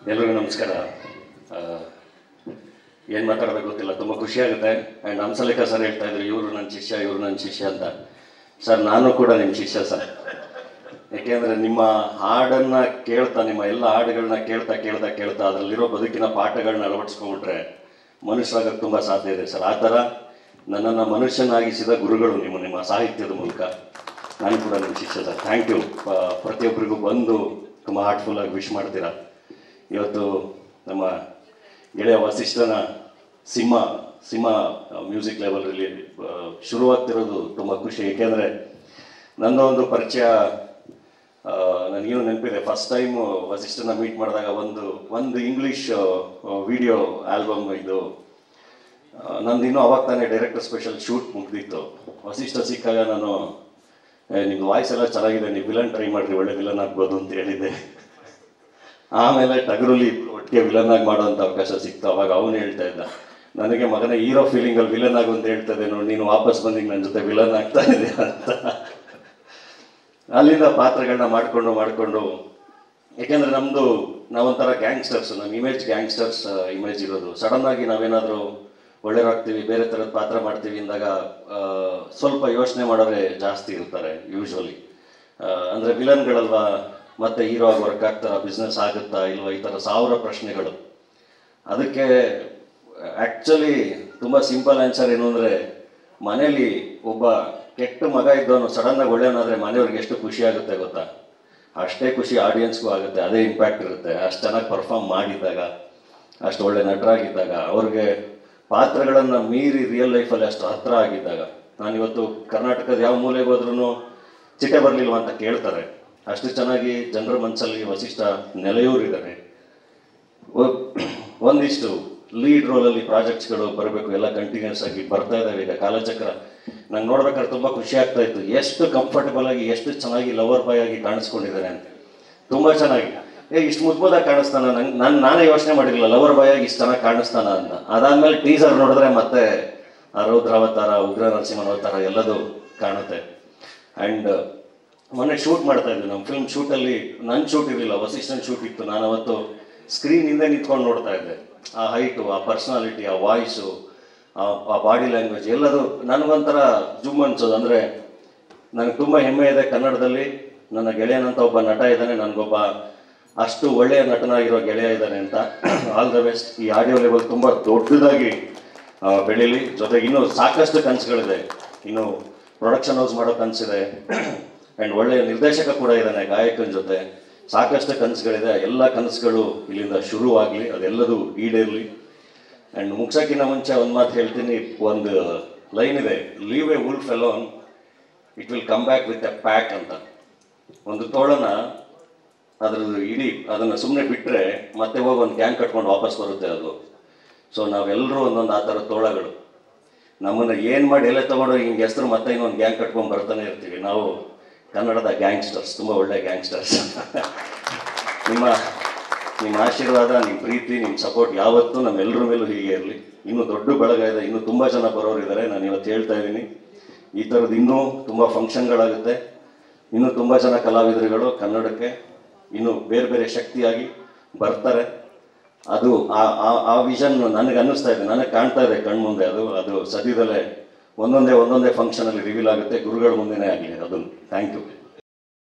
ಎಲ್ರಿಗೂ ನಮಸ್ಕಾರ ಏನು ಮಾತಾಡಬೇಕು ಗೊತ್ತಿಲ್ಲ ತುಂಬ ಖುಷಿ ಆಗುತ್ತೆ ಆ್ಯಂಡ್ ಹಂಸಲೇಖ ಸರ್ ಹೇಳ್ತಾ ಇದ್ರು ಇವರು ನನ್ನ ಶಿಷ್ಯ ಇವರು ನನ್ನ ಶಿಷ್ಯ ಅಂತ ಸರ್ ನಾನು ಕೂಡ ನಿಮ್ಮ ಶಿಷ್ಯ ಸರ್ ಯಾಕೆಂದರೆ ನಿಮ್ಮ ಹಾಡನ್ನು ಕೇಳ್ತಾ ನಿಮ್ಮ ಎಲ್ಲ ಹಾಡುಗಳನ್ನ ಕೇಳ್ತಾ ಕೇಳ್ತಾ ಕೇಳ್ತಾ ಅದರಲ್ಲಿರೋ ಬದುಕಿನ ಪಾಠಗಳನ್ನ ಅಳವಡಿಸ್ಕೊಂಡ್ಬಿಟ್ರೆ ಮನುಷ್ಯರಾಗಕ್ಕೆ ತುಂಬ ಸಾಧ್ಯ ಇದೆ ಸರ್ ಆ ಥರ ನನ್ನನ್ನು ಮನುಷ್ಯನಾಗಿಸಿದ ಗುರುಗಳು ನಿಮ್ಮ ನಿಮ್ಮ ಸಾಹಿತ್ಯದ ಮೂಲಕ ನಾನು ಕೂಡ ನಿಮ್ಮ ಶಿಷ್ಯ ಸರ್ ಥ್ಯಾಂಕ್ ಯು ಪ್ರತಿಯೊಬ್ಬರಿಗೂ ಬಂದು ತುಂಬ ಹಾರ್ಟ್ಫುಲ್ಲಾಗಿ ವಿಶ್ ಮಾಡ್ತೀರಾ ಇವತ್ತು ನಮ್ಮ ಗೆಳೆಯ ವಸಿಷ್ಠನ ಸಿಂಹ ಸಿಂಹ ಮ್ಯೂಸಿಕ್ ಲೆವೆಲಲ್ಲಿ ಶುರುವಾಗ್ತಿರೋದು ತುಂಬ ಖುಷಿ ಏಕೆಂದರೆ ನನ್ನ ಒಂದು ಪರಿಚಯ ಆ, ನನಗೇನು ನೆನಪಿದೆ ಫಸ್ಟ್ ಟೈಮ್ ವಸಿಷ್ಠನ ಮೀಟ್ ಮಾಡಿದಾಗ ಒಂದು ಒಂದು ಇಂಗ್ಲೀಷ್ ವಿಡಿಯೋ ಆಲ್ಬಮ್ ಇದು ಆ, ನಂದು ಇನ್ನೂ ಅವಾಗ ತಾನೇ ಡೈರೆಕ್ಟರ್ ಸ್ಪೆಷಲ್ ಶೂಟ್ ಮುಗ್ದಿತ್ತು ವಸಿಷ್ಠ ಸಿಕ್ಕಾಗ ನಾನು "ಏ, ನಿಮ್ದು ವಾಯ್ಸ್ ಎಲ್ಲ ಚೆನ್ನಾಗಿದೆ ನೀವು ವಿಲನ್ ಟ್ರೈ ಮಾಡಿರಿ ಒಳ್ಳೆ ವಿಲನ್ ಆಗ್ಬೋದು ಅಂತ ಹೇಳಿದ್ದೆ ಆಮೇಲೆ ಟಗರುಲಿ ಒಟ್ಟಿಗೆ ವಿಲನ್ ಆಗಿ ಮಾಡೋಂಥ ಅವಕಾಶ ಸಿಕ್ತು ಅವಾಗ ಅವನು ಹೇಳ್ತಾ ಇದ್ದ ನನಗೆ ಮಗನ ಹೀರೋ ಫೀಲಿಂಗಲ್ಲಿ ವಿಲನ್ ಆಗು ಅಂತ ಹೇಳ್ತದೆ ನೋಡಿ ನೀನು ವಾಪಸ್ ಬಂದಿಗೆ ನನ್ನ ಜೊತೆ ವಿಲನ್ ಆಗ್ತಾ ಇದೆ ಅಂತ ಅಲ್ಲಿಂದ ಪಾತ್ರಗಳನ್ನ ಮಾಡಿಕೊಂಡು ಮಾಡಿಕೊಂಡು ಯಾಕೆಂದ್ರೆ ನಮ್ಮದು ನಾವೊಂಥರ ಗ್ಯಾಂಗ್ಸ್ಟರ್ಸ್ ನಮ್ಮ ಇಮೇಜ್ ಗ್ಯಾಂಗ್ಸ್ಟರ್ಸ್ ಇಮೇಜ್ ಇರೋದು ಸಡನ್ ಆಗಿ ನಾವೇನಾದರೂ ಒಳ್ಳೆಯವ್ರಾಗ್ತೀವಿ ಬೇರೆ ಥರದ ಪಾತ್ರ ಮಾಡ್ತೀವಿ ಅಂದಾಗ ಆ, ಸ್ವಲ್ಪ ಯೋಚನೆ ಮಾಡೋರೆ ಜಾಸ್ತಿ ಇರ್ತಾರೆ ಯೂಶ್ವಲಿ ಅಂದರೆ ವಿಲನ್ಗಳಲ್ವಾ ಮತ್ತೆ ಹೀರೋ ಆಗಿ ವರ್ಕ್ ಆಗ್ತಾರ ಬಿಸ್ನೆಸ್ ಆಗುತ್ತಾ ಇಲ್ವಾ ಈ ಥರ ಸಾವಿರ ಪ್ರಶ್ನೆಗಳು ಅದಕ್ಕೆ ಆ್ಯಕ್ಚುಲಿ ತುಂಬ ಸಿಂಪಲ್ ಆನ್ಸರ್ ಏನು ಅಂದರೆ ಮನೇಲಿ ಒಬ್ಬ ಕೆಟ್ಟ ಮಗ ಇದ್ದವನು ಸಡನ್ನಾಗಿ ಒಳ್ಳೆಯವನಾದರೆ ಮನೆಯವ್ರಿಗೆ ಎಷ್ಟು ಖುಷಿ ಆಗುತ್ತೆ ಗೊತ್ತಾ ಅಷ್ಟೇ ಖುಷಿ ಆಡಿಯನ್ಸ್ಗೂ ಆಗುತ್ತೆ ಅದೇ ಇಂಪ್ಯಾಕ್ಟ್ ಇರುತ್ತೆ ಅಷ್ಟು ಚೆನ್ನಾಗಿ ಪರ್ಫಾರ್ಮ್ ಮಾಡಿದ್ದಾಗ ಅಷ್ಟು ಒಳ್ಳೆ ನಟರಾಗಿದ್ದಾಗ ಅವ್ರಿಗೆ ಪಾತ್ರಗಳನ್ನು ಮೀರಿ ರಿಯಲ್ ಲೈಫಲ್ಲಿ ಅಷ್ಟು ಹತ್ರ ಆಗಿದ್ದಾಗ ನಾನಿವತ್ತು ಕರ್ನಾಟಕದ ಯಾವ ಮೂಲೆಗೆ ಹೋದ್ರೂ ಚಿಟ್ಟೆ ಬರಲಿಲ್ವ ಅಂತ ಕೇಳ್ತಾರೆ ಅಷ್ಟು ಚೆನ್ನಾಗಿ ಜನರ ಮನಸ್ಸಲ್ಲಿ ವಸಿಷ್ಠ ನೆಲೆಯೂರಿದ್ದಾರೆ ಒ- ಒಂದಿಷ್ಟು ಲೀಡ್ ರೋಲಲ್ಲಿ ಪ್ರಾಜೆಕ್ಟ್ಸ್ಗಳು ಬರಬೇಕು ಎಲ್ಲ ಕಂಟಿನ್ಯೂಸ್ ಆಗಿ ಬರ್ತಾ ಇದ್ದಾವೆ ಈಗ ಕಾಲಚಕ್ರ ನಂಗೆ ನೋಡ್ಬೇಕಾದ್ರೆ ತುಂಬ ಖುಷಿ ಆಗ್ತಾ ಇತ್ತು ಎಷ್ಟು ಕಂಫರ್ಟಬಲ್ ಆಗಿ ಎಷ್ಟು ಚೆನ್ನಾಗಿ ಲವರ್ ಬಾಯ್ ಆಗಿ ಕಾಣಿಸ್ಕೊಂಡಿದ್ದಾನೆ ಅಂತ ತುಂಬ ಚೆನ್ನಾಗಿ ಏ ಇಷ್ಟು ಮುದ್ಮುದಾಗಿ ಕಾಣಿಸ್ತಾನ ನಂಗೆ ನಾನು ನಾನೇ ಯೋಚನೆ ಮಾಡಿರಲಿಲ್ಲ ಲವರ್ ಬಾಯ್ ಆಗಿ ಇಷ್ಟು ಚೆನ್ನಾಗಿ ಕಾಣಿಸ್ತಾನ ಅಂತ ಅದಾದ್ಮೇಲೆ ಟೀಸರ್ ನೋಡಿದ್ರೆ ಮತ್ತೆ ಆ ರೌದ್ರಾವತಾರ ಉಗ್ರ ನರಸಿಂಹನ ಅವತಾರ ಎಲ್ಲದೂ ಕಾಣುತ್ತೆ ಆ್ಯಂಡ್ ಮೊನ್ನೆ ಶೂಟ್ ಮಾಡ್ತಾ ಇದ್ವಿ ನಮ್ಮ ಫಿಲ್ಮ್ ಶೂಟಲ್ಲಿ ನನ್ನ ಶೂಟ್ ಇರಲಿಲ್ಲ ವಸಿಷ್ಠನ ಶೂಟ್ ಇತ್ತು ನಾನು ಅವತ್ತು ಸ್ಕ್ರೀನ್ ಹಿಂದೆ ನಿಂತ್ಕೊಂಡು ನೋಡ್ತಾ ಇದ್ದೆ ಆ ಹೈಟು ಆ ಪರ್ಸ್ನಾಲಿಟಿ ಆ ವಾಯ್ಸು ಆ ಬಾಡಿ ಲ್ಯಾಂಗ್ವೇಜ್ ಎಲ್ಲದು ನನಗೊಂಥರ ಜುಮ್ ಅನ್ಸೋದು ಅಂದರೆ ನನಗೆ ತುಂಬ ಹೆಮ್ಮೆ ಇದೆ ಕನ್ನಡದಲ್ಲಿ ನನ್ನ ಗೆಳೆಯನಂತ ಒಬ್ಬ ನಟ ಇದ್ದಾನೆ ನನಗೊಬ್ಬ ಅಷ್ಟು ಒಳ್ಳೆಯ ನಟನಾಗಿರೋ ಗೆಳೆಯ ಇದ್ದಾನೆ ಅಂತ ಆಲ್ ದ ಬೆಸ್ಟ್ ಈ ಆಡಿಯೋ ಲೆವೆಲ್ ತುಂಬ ದೊಡ್ಡದಾಗಿ ಆ, ಬೆಳೀಲಿ ಜೊತೆಗೆ ಇನ್ನೂ ಸಾಕಷ್ಟು ಕನಸುಗಳಿದೆ ಇನ್ನು ಪ್ರೊಡಕ್ಷನ್ ಹೌಸ್ ಮಾಡೋ ಕನಸಿದೆ ಆ್ಯಂಡ್ ಒಳ್ಳೆಯ ನಿರ್ದೇಶಕ ಕೂಡ ಇದ್ದಾನೆ ಗಾಯಕನ ಜೊತೆ ಸಾಕಷ್ಟು ಕನಸುಗಳಿದೆ ಎಲ್ಲ ಕನಸುಗಳು ಇಲ್ಲಿಂದ ಶುರುವಾಗಲಿ ಅದೆಲ್ಲದೂ ಈಡೇರಲಿ ಆ್ಯಂಡ್ ಮುಗ್ಸೋಕ್ಕಿಂತ ಮುಂಚೆ ಒಂದು ಮಾತು ಹೇಳ್ತೀನಿ ಒಂದು ಲೈನ್ ಇದೆ leave a wolf alone it will come back with a pack ಅಂತ ಒಂದು ತೋಳನ ಅದ್ರದ್ದು ಇಡೀ ಅದನ್ನು ಸುಮ್ಮನೆ ಬಿಟ್ಟರೆ ಮತ್ತೆ ಹೋಗಿ ಒಂದು ಗ್ಯಾಂಗ್ ಕಟ್ಕೊಂಡು ವಾಪಸ್ ಬರುತ್ತೆ ಅದು ಸೊ ನಾವೆಲ್ಲರೂ ಒಂದೊಂದು ಆ ಥರ ತೋಳಗಳು ನಮ್ಮನ್ನು ಏನು ಮಾಡಿ ಎಲ್ಲ ತಗೊಂಡು ಹಿಂಗೆ ಹೆಸರು ಮತ್ತೆ ಇನ್ನೊಂದು ಗ್ಯಾಂಗ್ ಕಟ್ಕೊಂಡು ಬರ್ತಾನೆ ಇರ್ತೀವಿ ನಾವು ಕನ್ನಡದ ಗ್ಯಾಂಗ್ಸ್ಟರ್ಸ್ ತುಂಬ ಒಳ್ಳೆ ಗ್ಯಾಂಗ್ಸ್ಟರ್ಸ್ ನಿಮ್ಮ ನಿಮ್ಮ ಆಶೀರ್ವಾದ ನಿಮ್ಮ ಪ್ರೀತಿ ನಿಮ್ಮ ಸಪೋರ್ಟ್ ಯಾವತ್ತೂ ನಮ್ಮೆಲ್ಲರ ಮೇಲೂ ಹೀಗೆ ಇರಲಿ ಇನ್ನೂ ದೊಡ್ಡ ಬಳಗ ಇದೆ ಇನ್ನೂ ತುಂಬ ಜನ ಬರೋರು ಇದ್ದಾರೆ ನಾನು ಇವತ್ತು ಹೇಳ್ತಾ ಇದ್ದೀನಿ ಈ ಥರದ್ದು ಇನ್ನೂ ತುಂಬ ಫಂಕ್ಷನ್ಗಳಾಗುತ್ತೆ ಇನ್ನೂ ತುಂಬ ಜನ ಕಲಾವಿದರುಗಳು ಕನ್ನಡಕ್ಕೆ ಇನ್ನೂ ಬೇರೆ ಬೇರೆ ಶಕ್ತಿಯಾಗಿ ಬರ್ತಾರೆ ಅದು ಆ ಆ- ಆ ವಿಷನ್ ನನಗೆ ಅನ್ನಿಸ್ತಾ ಇದೆ ನನಗೆ ಕಾಣ್ತಾ ಇದೆ ಕಣ್ಮುಂದೆ ಅದು ಅದು ಸದ್ಯದಲ್ಲೇ ಒಂದೊಂದೇ ಒಂದೊಂದೇ ಫಂಕ್ಷನಲ್ಲಿ ರಿವೀಲ್ ಆಗುತ್ತೆ ಗುರುಗಳ ಮುಂದೆನೇ ಆಗಲಿ ಅದನ್ನು ಥ್ಯಾಂಕ್ ಯು